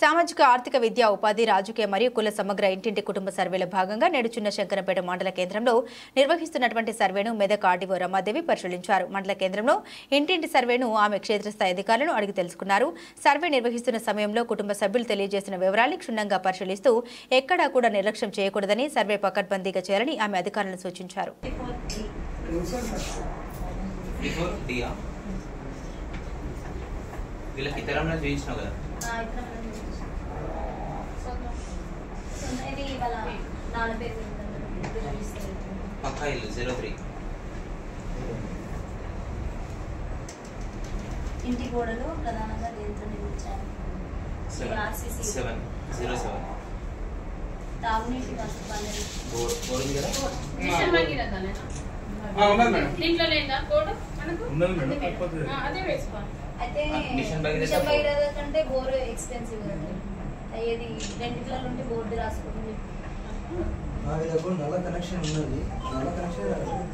సామాజిక ఆర్థిక విద్య ఉపాధి రాజకీయ మరియు కుల సమగ్ర ఇంటింటి కుటుంబ సర్వేలో భాగంగా నేడు చిన్న శంకరంపేట మండల కేంద్రంలో నిర్వహిస్తున్నటువంటి సర్వేను మెదక్ ఆర్డీఓ రమాదేవి పరిశీలించారు మండల కేంద్రంలో ఇంటింటి సర్వేను ఆమె క్షేత్రస్థాయి అధికారులను అడిగి తెలుసుకున్నారు సర్వే నిర్వహిస్తున్న సమయంలో కుటుంబ సభ్యులు తెలియజేసిన వివరాల్ని క్షుణ్ణంగా పరిశీలిస్తూ ఎక్కడా కూడా నిర్లక్ష్యం చేయకూడదని సర్వే పకడ్బందీగా చేయాలని ఆమె అధికారులను సూచించారు బిఫోర్ డియా వీళ్ళకి ఇతరంలో చూపించినావు కదా ఇది వాళ్ళ నాన్న పేరు మీద చూపిస్తారు. పక్కా ఇల్లు జీరో త్రీ ఇంటి గోడలు ప్రధానంగా దేంతో నిర్మించారు seven RCC. Seven zero seven తాగునీటి వసతి వనరు బోర్ బోర్ ఉంది కదా మిషన్ భగీరథనేనా? ఉన్నది మేడం దీంట్లో లేదా కోడ్ మనకు ఉన్నది మేడం కాకపోతే ఆ, అదే వేసుకోవాలి అయితే ఆ, మిషన్ భగీరథ మిషన్ భగీరథ కంటే బోర్ ఎక్స్పెన్సివ్ కదండి అయ్యేది రెండిట్లలో ఉంటే బోర్డు రాసుకుని మా దగ్గర నల్ల కనెక్షన్ ఉన్నది నల్ల కనెక్షన్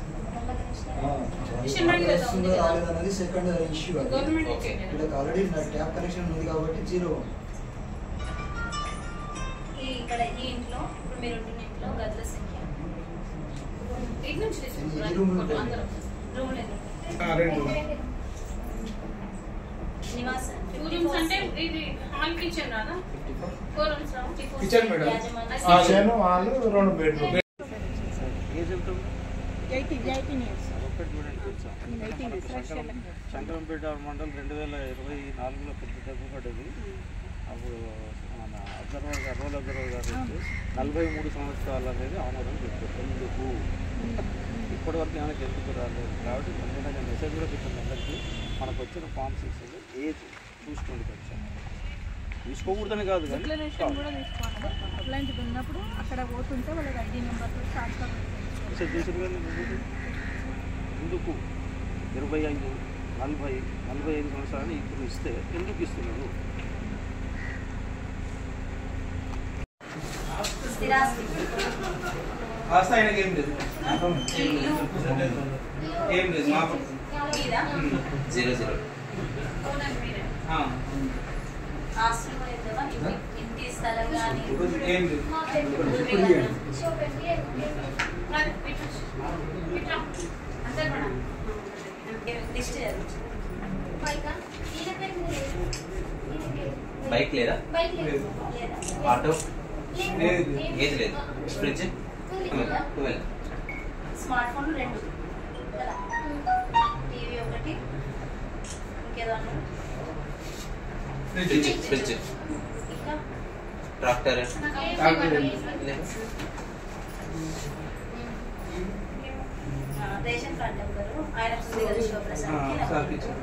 మిషన్ భగీరథ ఉంది వస్తుందో కదా? రాలేదన్నది సెకండ్ ఇష్యూ అది గవర్నమెంట్ ఓకే. ఇచ్చింది కదా. వీళ్ళకి ఆల్రెడీ ట్యాప్ కనెక్షన్ ఉంది కాబట్టి జీరో ఈ ఇక్కడ ఈ ఇంట్లో ఇప్పుడు మీరు ఉంటున్న ఇంట్లో గదుల సంఖ్య ఇటు నుంచి ఈ తీసుకుంటారు రూమ్ ఉంటాయి. అందరూ రూమ్ లేదు ఆ, రెండు నివాసం టూ రూమ్స్ అంటే ఇది హాల్ కిచెన్ రాదా ఫోర్ రూమ్స్ రావు కిచెన్ మేడం. యాజమాన్య ఆ, కిచెన్ వాళ్ళు రెండు బెడ్రూమ్ శంకరంపేట మండలం రెండు వేల ఇరవై నాలుగులో పెద్ద దెబ్బ పడ్డది అప్పుడు మన అబ్జర్వర్ గారు రోల్ అబ్జర్వర్ గారు వచ్చి నలభై మూడు సంవత్సరాలు అనేది ఆమోదం చెప్పారు ఎందుకు ఇప్పటి వరకు ఏమైనా ఎందుకు రాలేదు కాబట్టి ముందుగా మెసేజ్ కూడా పెట్టింది అందరికీ మనకు వచ్చిన ఫామ్ సిక్స్ ఏజ్ చూసుకోండి కొంచెం తీసుకోకూడదని కాదు కానీ డిక్లరేషన్ కూడా తీసుకోవాలి అట్లాంటిది ఉన్నప్పుడు అక్కడ పోతుంటే వాళ్ళకి ఐడి నెంబర్ ట్రాన్స్ఫర్ మెసేజ్ చేసారు కానీ ఎందుకు ఎందుకు ఇరవై ఐదు నలభై నలభై ఐదు సంవత్సరాలు ఇప్పుడు ఇస్తే ఎందుకు ఇస్తున్నారు స్థిరాస్తి ఆస్తి ఆయనకి ఏం లేదు ఏం లేదు మాకు మీద జీరో జీరో ఓనర్ మీరే ఆ, ఆస్తులు కూడా ఇద్దామా ఇంటి ఇంటి స్థలం కానీ ఏం లేదు మరి ఇటు వచ్చి. ఇటు రా. అందరు కూడా లిస్ట్ చదువు. బైక్ లేదా లేదు లేదా ఆటో లేదు ఏది లేదు ఫ్రిడ్జ్ ట్వెల్వ్ స్మార్ట్ ఫోన్ రెండు కదా టీవీ ఒకటి ఇంకేదో అన్నారు ఫ్రిడ్జ్ ఫ్రిడ్జ్ ఇంకా ట్రాక్టర్ ఆ, రేషన్ కార్డు నెంబరు ఆయన ఉంది కదా Shivaprasad sir kitchen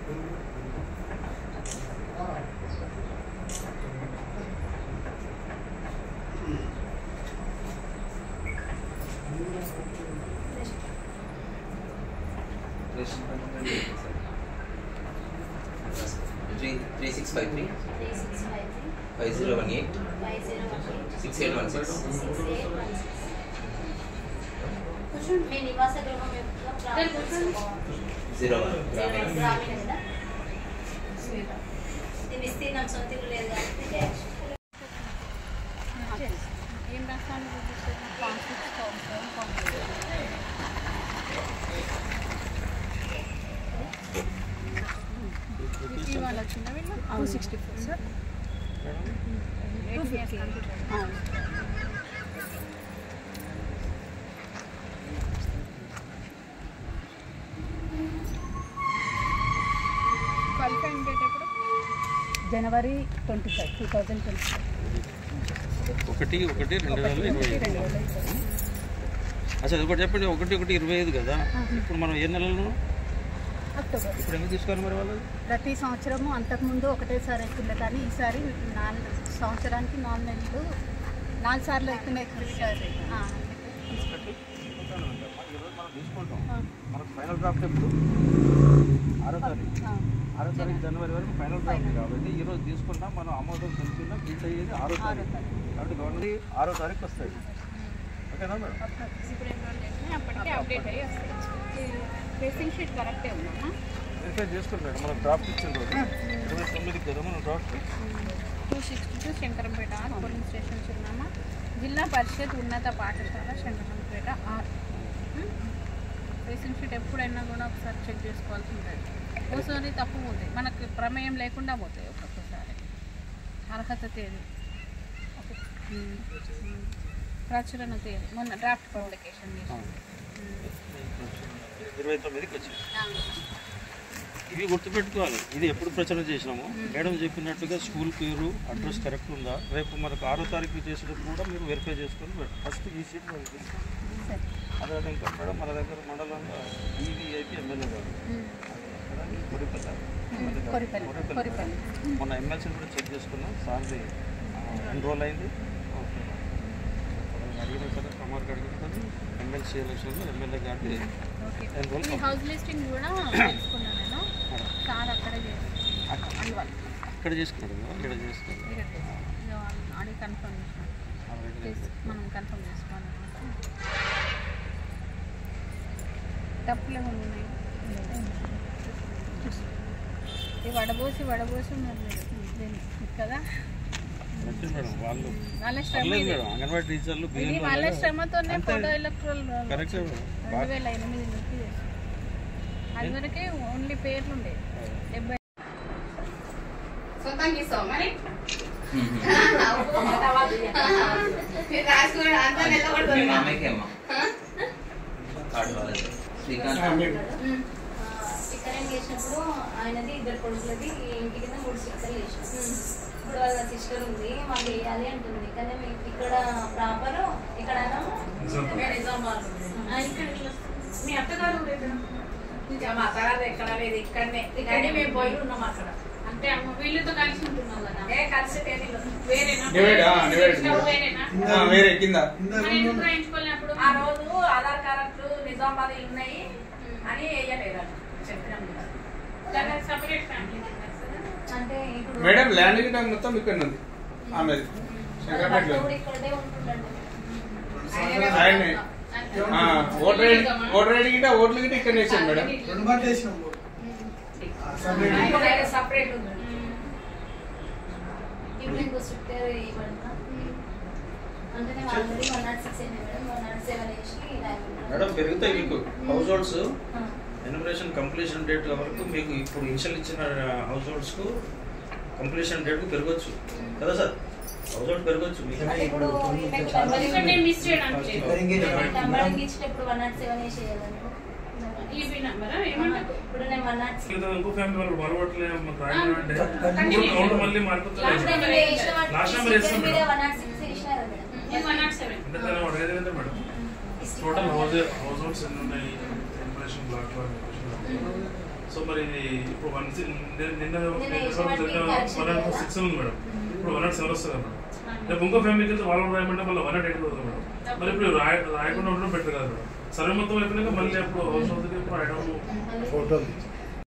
three three six five three three six five three five zero one eight five zero one eight six eight one six six eight one six మీ నివాస గృహం యొక్క ప్రాంతం zero one గ్రామీణ గ్రామీణ కదా ఇది విస్తీర్ణం సొంత ఇల్లు లేదు కాబట్టి డాష్ ఏం రాస్తాను form six form seven form ఇవాళ వచ్చిన వీళ్ళు two sixty four sir two fifty qualifying date ఎప్పుడు జనవరి twenty five two thousand twenty five ఒకటి ఒకటి రెండు వేల ఇరవై ఐదు రెండు వేల ఇరవై అసలు ఒకటి చెప్పండి ఒకటి ఒకటి ఇరవై ఐదు కదా ఇప్పుడు మనం ఏ నెలలు అక్టోబర్ ఇప్పుడు ఎందుకు తీసుకోవాలి మరి వాళ్ళు ప్రతి సంవత్సరము అంతకుముందు ఒకటేసారి అవుతుండే కానీ ఈసారి నాలుగు సంవత్సరానికి నాలుగు నెలలు నాలుగు సార్లు అవుతున్నాయి ఈసారి ఆ, ఈరోజు మనం తీసుకుంటాం మనకు ఫైనల్ డ్రాఫ్ట్ ఎప్పుడు ఆరో తారీఖు ఆ, ఆరో తారీఖు జనవరి వరకు ఫైనల్ డ్రాఫ్ట్ కాబట్టి ఈ రోజు తీసుకుంటాం మనం ఆమోదం తెలుసుకున్నాం ప్రింట్ అయ్యేది ఆరో ఆరో తారీఖు తారీఖు. కాబట్టి గవర్నమెంట్ ఆరో తారీఖు వస్తాయి ఓకేనా మేడం ఇప్పుడు ఎన్ని రోజులు అయినాయి? అప్పటికే అప్డేట్ అయ్యి వస్తాయి రేసింగ్ షీట్ కరెక్టే ఉందమ్మా వెరిఫై చేసుకుంటాడు మనం డ్రాఫ్ట్ ఇచ్చిన రోజు ఇరవై తొమ్మిదికి కదా మనం draft two two sixty two Shankarampet R polling station చిరునామా జిల్లా పరిషత్ ఉన్నత పాఠశాల శంకరంపేట ఆర్ రేషన్ షీట్ ఎప్పుడైనా కూడా ఒకసారి చెక్ చేసుకోవాల్సి ఉంటుంది ఒకసారి తప్పు పోతాయి మనకు ప్రమేయం లేకుండా పోతాయి ఒక్కొక్కసారి అర్హత తేదీ ఉమ్, ఉమ్. ప్రచురణ తేదీ మొన్న డ్రాఫ్ట్ పబ్లికేషన్ చేసాం ఇరవై తొమ్మిదికి వచ్చింది ఇవి గుర్తుపెట్టుకోవాలి ఇది ఎప్పుడు ప్రచారం చేసినాము మేడం చెప్పినట్టుగా స్కూల్ పేరు అడ్రస్ కరెక్ట్ ఉందా రేపు మనకు ఆరో తారీఖు చేసేటప్పుడు కూడా మీరు వెరిఫై చేసుకొని ఫస్ట్ ఈ సీట్ మనకి తీసుకోండి. అదే ఇంకా మేడం మన దగ్గర మండలంలో ఈవీఐపీ ఎమ్మెల్యే గారు కొరిపల్లి ఎమ్మెల్యే గారు. కొరిపల్లి కొరిపల్లి. కొరిపల్లి మొన్న ఎమ్మెల్సీని కూడా చెక్ చేసుకున్నాం సార్ది ఎన్రోల్ అయింది ఓకే అడిగిన సరే కమార్కి అడిగిన సరే ఎమ్మెల్సీ ఎలక్షన్లో ఎమ్మెల్యే గారిది ఓకే ఎన్రోల్ ఈ హౌస్ లిస్టింగ్ కూడా తెలుసుకున్నాను నేను సార్ అక్కడే చేసి అందువల్ల ఇక్కడ చేసుకున్నాడు కదా, ఇక్కడ చేసుకున్నాడు ఇక్కడ చేసి ఇక వాళ్ళు అడిగి కన్ఫర్మ్ చేసినాను చేసి మనం కన్ఫర్మ్ చేసుకోవాలన్నమాట తప్పులు ఏమైనా ఉన్నాయి ఈ వడబోసి వడబోసి ఉన్నారు మీరు దీన్ని కదా మంచిది మేడం వాళ్ళు వాళ్ళ శ్రమ పర్లేదు ఇది. మేడం అంగన్వాడీ టీచర్లు ఇది బియ్యం వాళ్ళ వాళ్ళు శ్రమతోనే అంతే. ఫోటో ఎలక్ట్రల్ కరెక్టే మేడం. రెండు వేల ఎనిమిది నుంచి చేశారు. అది వరకే ఓన్లీ పేర్లు ఉండేవి డెబ్బై సొంతంగా ఇస్తావు మరి మీరు రాసుకున్నాడు అంతా మీ నిలబడుతుంది మామయ్యకి అమ్మ థర్డ్ వాళ్ళది శ్రీకాంత్ స్టిక్కరింగ్ చేసినప్పుడు ఆయనది ఇద్దరు కొడుకులది ఈ ఇంటి కింద మూడు స్టిక్కర్లు వేసినాం ఇప్పుడు వాళ్ళ సిస్టర్ ఉంది మాకు వేయాలి అంటుంది కానీ మీకు ఇక్కడ ప్రాపర్ ఇక్కడ మీ అత్తగారు లేదా? ఇంకా మా అత్తగారు ఎక్కడ లేదు ఇక్కడనే ఇక్కడే మేము పోయి ఉన్నాం అక్కడ అంటే అమ్మ వీళ్ళతో కలిసి ఉంటున్నావు కదా ఏ కలిసి తెలియదు వేరేనా డివైడ్, ఆ, డివైడ్. ఇష్టం వేరేనా ఆ, వేరే కింద మరి ఎందుకు రాయించుకోలేనప్పుడు ఆ రోజు ఆధార్ కార్డు నిజామాబాద్ ఉన్నాయి అని వేయలేదు చెప్పినాం కదా సపరేట్ ఫ్యామిలీ అంటే ఇప్పుడు మేడం ల్యాండ్ గిట్ట మొత్తం ఇక్కడ ఉంది ఆమెది వాళ్ళ భర్త శంకరపేటలో కూడా ఇక్కడే ఉంటుండండి ఆయనే ఆ, ఓటర్ ఐడి ఓటర్ ఐడి గిట్ట ఓట్లు గిట్ట ఇక్కడ వేసాను మేడం రెండు మాటలు వేసినాం సపరేట్ ఉంది ఇప్పుడు ఇంకో స్టిక్కర్ ఇవ్వండి అంటే నేను ఆల్రెడీ వన్ నాట్ సిక్స్ అయినా మేడం వన్ నాట్ సెవెన్ వేసి మేడం పెరుగుతాయి మీకు హౌస్ హోల్డ్స్ ఆ. ఎనుమరేషన్ కంప్లీషన్ డేట్ వరకు మీకు ఇప్పుడు ఇన్షియల్ ఇచ్చిన హౌస్ హోల్డ్స్ కు కంప్లీషన్ డేట్ కు పెరగచ్చు కదా సార్ హౌస్ హోల్డ్ పెరగచ్చు మీకు అంటే ఇప్పుడు ఈమెకు ఎందుకంటే మిస్ చేయడానికి లేదు. స్టిక్కరింగ్ నంబరింగ్ ఇచ్చినప్పుడు వన్ నాట్ సెవెన్ వేసి వేయాలండి ఈబీ నంబరా ఏమంటారు ఇప్పుడు నేను వన్ నాట్ సిక్స్ ఇంకో ఫ్యామిలీ వాళ్ళు బలవట్లే రాయండి కంటిన్యూ ఇప్పుడు కౌంట్ మళ్ళీ మారిపోతుంది లాస్ట్ టైం లాస్ట్ టైం వేస్తాం మీద మేడం వన్ నాట్ సిక్స్ వేసినారు మేడం నేను వన్ నాట్ సెవెన్ అంటే దాని అడిగేది ఏంటంటే madam total house households ఎన్ని ఉన్నాయి ఇన్ఫర్మేషన్ బ్లాక్ సో మరి ఇది ఇప్పుడు వన్ నిన్న వన్ నాట్ సిక్స్ ఉంది మేడం ఇప్పుడు వన్ నాట్ సెవెన్ వస్తుంది కదా మేడం రేపు ఇంకో ఫ్యామిలీకి వెళ్తే వాళ్ళు రాయమంటే మళ్ళీ వన్ నాట్ ఎయిట్ అవుతుంది మేడం మరి ఇప్పుడు రాయ రాయకుండా ఉండడం బెటర్ కదా మేడం సర్వే మొత్తం అయిపోయినాక మళ్ళీ అప్పుడు హౌస్ హోల్డ్కి ఇప్పుడు రాయడం ఫోటోలు